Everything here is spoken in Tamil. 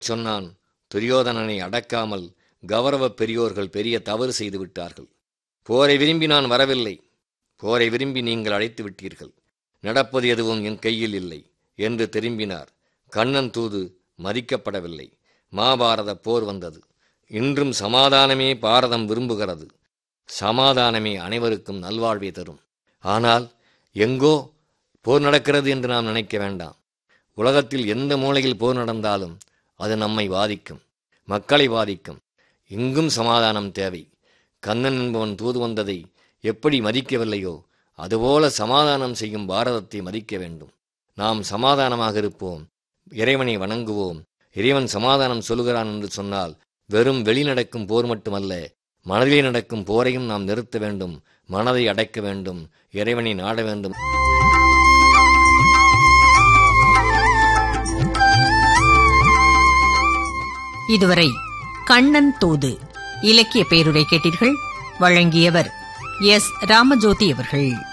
சொன்னான் துரியோதனனை அடக்காமல் கௌரவ பெரியோர்கள் பெரிய தவறு செய்து விட்டார்கள் போரை விரும்பி நான் வரவில்லை போரை விரும்பி நீங்கள் அழைத்து விட்டீர்கள் நடப்பது எதுவும் என் கையில் இல்லை என்று திரும்பினார் கண்ணன் தூது மதிக்கப்படவில்லை மாபாரத போர் வந்தது இன்றும் சமாதானமே பாரதம் விரும்புகிறது சமாதானமே அனைவருக்கும் நல்வாழ்வை தரும் ஆனால் எங்கோ போர் நடக்கிறது என்று நாம் நினைக்க வேண்டாம் உலகத்தில் எந்த மூலையில் போர் நடந்தாலும் அது நம்மை பாதிக்கும் மக்களை பாதிக்கும் இங்கும் சமாதானம் தேவை கண்ணன் என்பவன் தூது வந்ததை எப்படி மதிக்கவில்லையோ அதுபோல சமாதானம் செய்யும் பாரதத்தை மதிக்க வேண்டும் நாம் சமாதானமாக இருப்போம் இறைவனை வணங்குவோம் இறைவன் சமாதானம் சொல்லுகிறான் என்று சொன்னால் வெறும் வெளி நடக்கும் போர் மட்டுமல்ல மனதிலே நடக்கும் போரையும் நாம் நிறுத்த வேண்டும் மனதை அடைக்க வேண்டும் இறைவனை நாட வேண்டும் இதுவரை கண்ணன் தூது இலக்கிய பேருரை கேட்டீர்கள் வழங்கியவர் எஸ் ராமஜோதி அவர்கள்